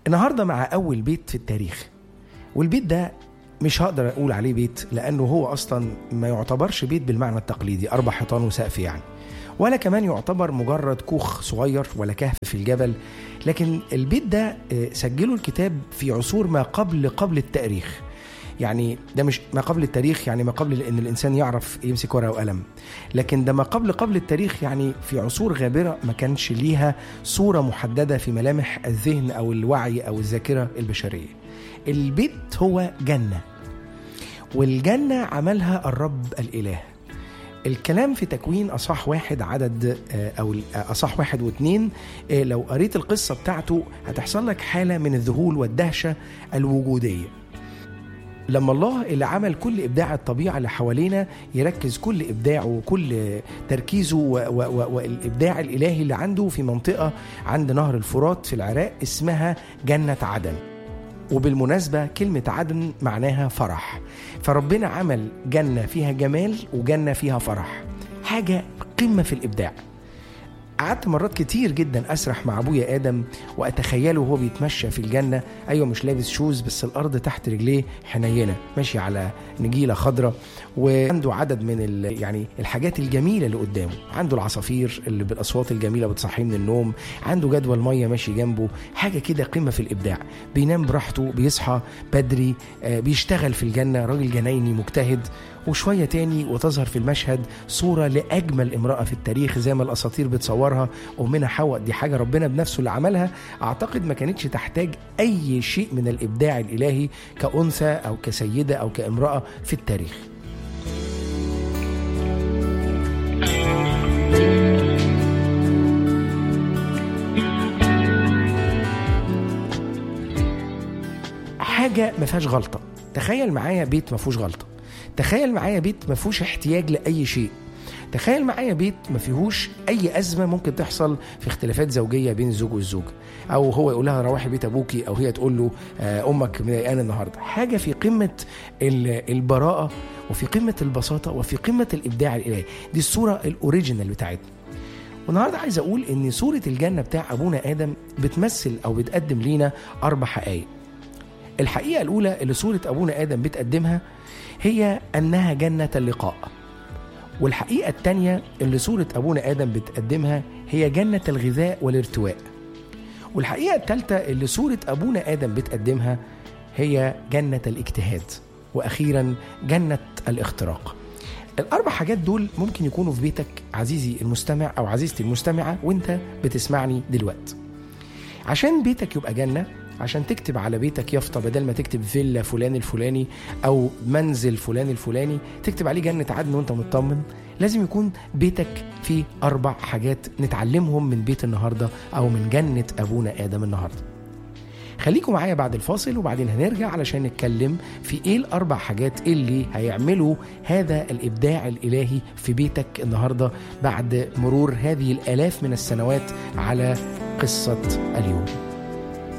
النهارده مع اول بيت في التاريخ والبيت ده مش هقدر اقول عليه بيت لانه هو اصلا ما يعتبرش بيت بالمعنى التقليدي اربع حيطان وسقف يعني ولا كمان يعتبر مجرد كوخ صغير ولا كهف في الجبل لكن البيت ده آه، سجله الكتاب في عصور ما قبل قبل التاريخ يعني ده مش ما قبل التاريخ يعني ما قبل ان الانسان يعرف يمسك ورقه وقلم لكن ده ما قبل قبل التاريخ يعني في عصور غابره ما كانش ليها صوره محدده في ملامح الذهن او الوعي او الذاكره البشريه البيت هو جنه والجنه عملها الرب الاله الكلام في تكوين أصح واحد عدد آه، أو أصح واحد واثنين آه، لو قريت القصة بتاعته هتحصل لك حالة من الذهول والدهشة الوجودية لما الله اللي عمل كل ابداع الطبيعه اللي حوالينا يركز كل ابداعه وكل تركيزه و- و- و- والابداع الالهي اللي عنده في منطقه عند نهر الفرات في العراق اسمها جنه عدن وبالمناسبة كلمة عدن معناها فرح فربنا عمل جنة فيها جمال وجنة فيها فرح حاجة قمة في الإبداع قعدت مرات كتير جدا اسرح مع ابويا ادم واتخيله وهو بيتمشى في الجنه ايوه مش لابس شوز بس الارض تحت رجليه حنينه ماشي على نجيله خضراء وعنده عدد من ال يعني الحاجات الجميله اللي قدامه عنده العصافير اللي بالاصوات الجميله بتصحيه من النوم عنده جدول ميه ماشي جنبه حاجه كده قمه في الابداع بينام براحته بيصحى بدري آه، بيشتغل في الجنه راجل جنايني مجتهد وشوية تاني وتظهر في المشهد صورة لأجمل امرأة في التاريخ زي ما الأساطير بتصورها أمنا حواء دي حاجة ربنا بنفسه اللي عملها أعتقد ما كانتش تحتاج أي شيء من الإبداع الإلهي كأنثى أو كسيدة أو كامرأة في التاريخ حاجة ما فيهاش غلطة تخيل معايا بيت ما فيهوش غلطة تخيل معايا بيت ما فيهوش احتياج لأي شيء تخيل معايا بيت ما فيهوش اي ازمه ممكن تحصل في اختلافات زوجيه بين الزوج والزوجه او هو يقول لها روحي بيت ابوكي او هي تقول له آه، امك مضايقاني النهارده حاجه في قمه ال- البراءه وفي قمه البساطه وفي قمه الابداع الالهي دي الصوره الاوريجينال بتاعتنا والنهارده عايز اقول ان صوره الجنه بتاع ابونا ادم بتمثل او بتقدم لينا اربع حقائق الحقيقه الاولى اللي صوره ابونا ادم بتقدمها هي انها جنه اللقاء والحقيقة التانية اللي صورة أبونا آدم بتقدمها هي جنة الغذاء والارتواء والحقيقة التالتة اللي صورة أبونا آدم بتقدمها هي جنة الاجتهاد وأخيرا جنة الاختراق الأربع حاجات دول ممكن يكونوا في بيتك عزيزي المستمع أو عزيزتي المستمعة وانت بتسمعني دلوقتي عشان بيتك يبقى جنة عشان تكتب على بيتك يافطة بدل ما تكتب فيلا فلان الفلاني أو منزل فلان الفلاني تكتب عليه جنة عدن وانت مطمن لازم يكون بيتك فيه أربع حاجات نتعلمهم من بيت النهاردة أو من جنة أبونا آدم النهاردة خليكم معايا بعد الفاصل وبعدين هنرجع علشان نتكلم في ايه الاربع حاجات اللي هيعملوا هذا الابداع الالهي في بيتك النهارده بعد مرور هذه الالاف من السنوات على قصه اليوم